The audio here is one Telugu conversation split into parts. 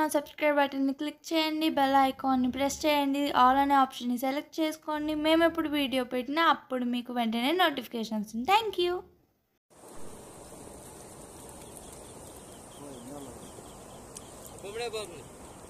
సబ్స్క్రైబ్ బటన్ని క్లిక్ చేయండి బెల్ ఐకాన్ని ప్రెస్ చేయండి ఆల్ అనే ఆప్షన్ని సెలెక్ట్ చేసుకోండి మేము ఎప్పుడు వీడియో పెట్టినా అప్పుడు మీకు వెంటనే నోటిఫికేషన్స్ థ్యాంక్ యూ బొమ్మడే బాబు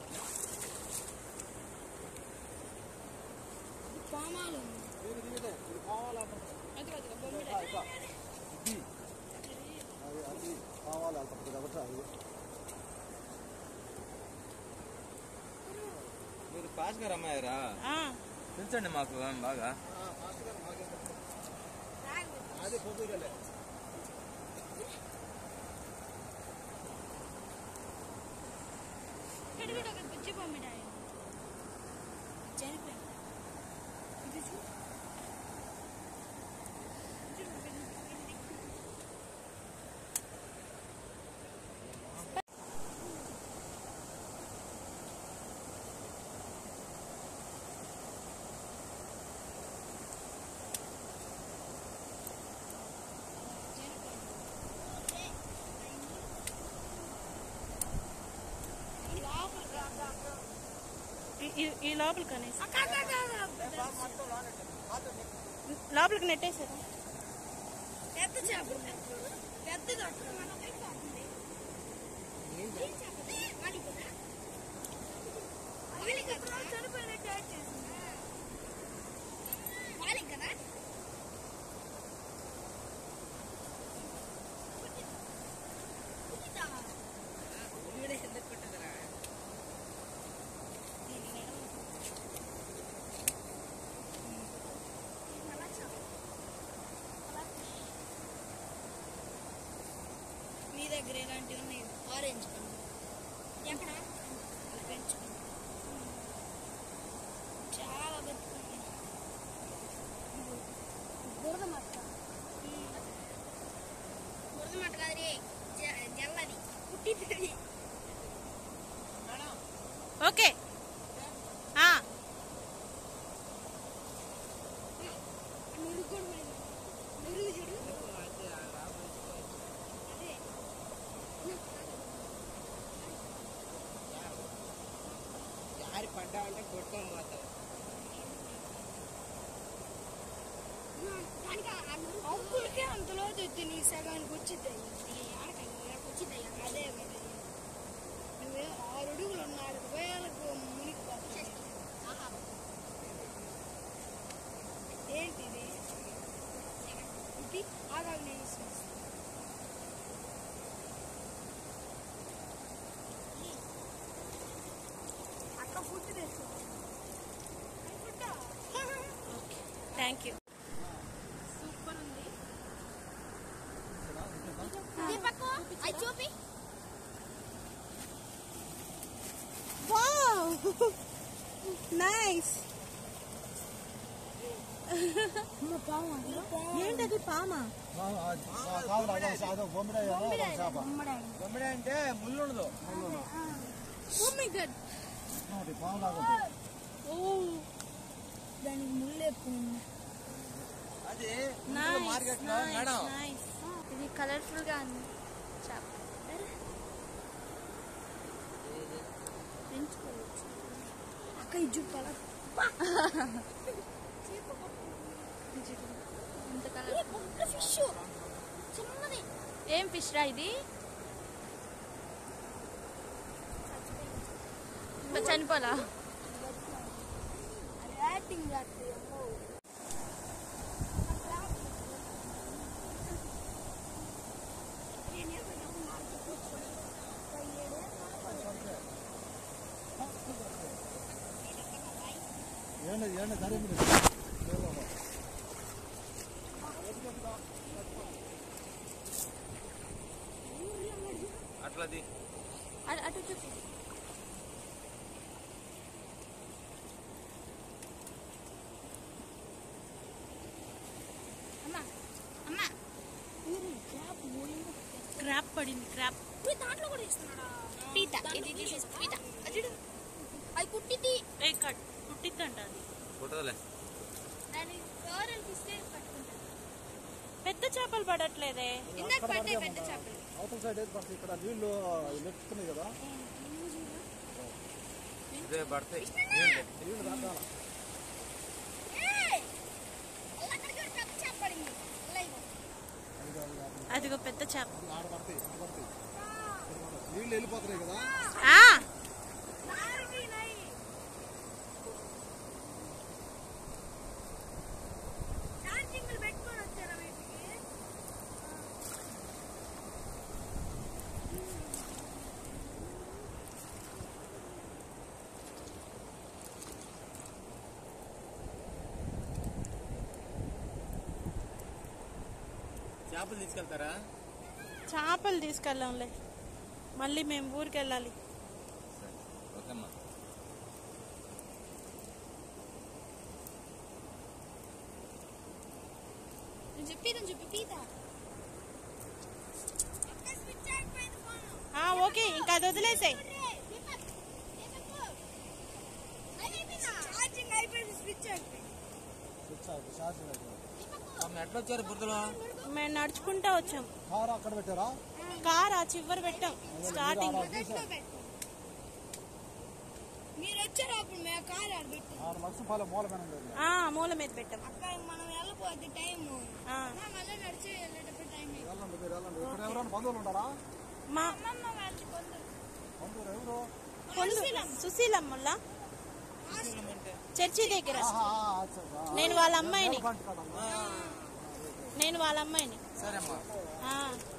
మీరు పాస్ గారు అమ్మాయారా తెలుసండి మాకు బాగా ఈ లోపలికి అనేసి లోపలికి నెట్టేసారు పెద్ద చేప పెద్దది చనిపోయినట్టు యాడ్ చేసింది వాలి కదా మీ దగ్గర ఎలాంటివి ఉన్నాయి ఆరెంజ్ కలర్ ఎక్కడ అది పెంచుకుంది చాలా బతుకుంది బురద మట్ట బురద మట్ట కాదు రే జ- జల్లది పుట్టింది ఓకే ఆ, నురుగు కూడా పోయింది. నురుగు చూడు అదే జారి పడ్డా అంటే కొట్టుకొని పోతావు దానికి ఆ నురుగు అప్పులకే అంతలో తెచ్చి నీ సగానికి వచ్చిద్ది వచ్చిద్ది అదే మరి నువ్వే ఆరు అడుగులు ఉన్నాడు వేలకు మునిగిపోతావు ఏంటిది ఇది ఆగాలి నేను ఇస్తాను. అక్క ఫుడ్ తెచ్చు ఫుడ్డా థ్యాంక్ యూ సూపర్ ఉంది దీపక్కు అది చూపి వావ్ నైస్ ఏంటది పామా బొమ్మడే అంటే ముళ్ళు ఉండదు ఓ మై గాడ్ ఓ దానికి ముళ్ళు ఎక్కువ ఉంది అది నైస్ మార్కెట్ లో మేడం నైస్ ఇది కలర్ఫుల్గా ఉంది చేప అక్క ఇది చూపాల ఇంత కలర్ ఫిష్ చిన్నది ఏం ఫిష్ రా ఇది చనిపోలా అది యాక్టింగ్ చేస్తుంది అమ్మో అట్లది అటు అటు చూపి అమ్మా అమ్మా క్రాప్ పడింది క్రాప్ దాంట్లో కూడా ఇస్తున్నాడా పీత ఇది తీసేసి పీత అది చూడు. అది కుట్టింది ఏ కట్ పుట్టిద్దంట అది కుట్టదులే దాని కూరలు ఇస్తే పట్టుకుంటాను పెద్ద చేపలు పడట్లేదే ఇందాక పడ్డాయి పెద్ద చేపలు అవతల సైడ్ ఏది పడుతుంది ఇక్కడ నీళ్లు నెట్టుతున్నాయి కదా ఇదే పడతాయి ఏయ్! అలా అక్కడికి ఒక పెద్ద చేప పడింది. అలా ఇవ్వు. అదిగో పెద్ద చేప నీళ్ళు వెళ్ళిపోతున్నాయి కదా ఆ, నాలుగు నై. ఛార్జింగ్లు పెట్టుకొని వచ్చారా వీటికి చేపలు తీసుకెళ్తారా చేపలు తీసుకెళ్ళాంలే మళ్ళీ మేము ఊరికి వెళ్ళాలి సరే ఓకేమ్మా నేను చెప్పేదని చెప్పి పీత స్విచ్ అయిపోయింది ఫోను ఆ, ఓకే ఇంకా అది వదిలేసాయి ఛార్జింగ్ అయిపోయింది స్విచ్ అయిపోయింది స్విచ్ ఆఫ్, ఛార్జింగ్ అయిపోయింది. అమ్మ ఎట్లా వచ్చారు బురదలో మేము నడుచుకుంటా వచ్చాం కారు అక్కడ పెట్టారా కార్ ఆ చివరి పెట్టాం స్టార్టింగ్ మొదట్లో పెట్టు. మీరు వచ్చారు అప్పుడు మేము కారు ఆడ పెట్టి ఆరు లక్షపాలెం మూలమైన లేదు ఆ మూల మీద పెట్టాం అక్కడ మనం వెళ్ళిపోద్ది టైం ఆ, మళ్ళీ నడిచి వెళ్ళేటప్పుడు టైం అయిపోయింది వెళ్ళండి మీరు వెళ్ళండి ఇక్కడ ఎవరైనా బంధువులు ఉంటారా మా అమ్మమ్మ వాళ్ళకి కొందరు బంధువులు ఎవరు పొందు సుశీలమ్మల్లా చర్చి దగ్గర ఆహా, ఆ, అచ్చా, ఆ. నేను వాళ్ళ అమ్మాయిని బంటి కాడమ్మా. నేను వాళ్ళ అమ్మాయిని సరే అమ్మా ఆ,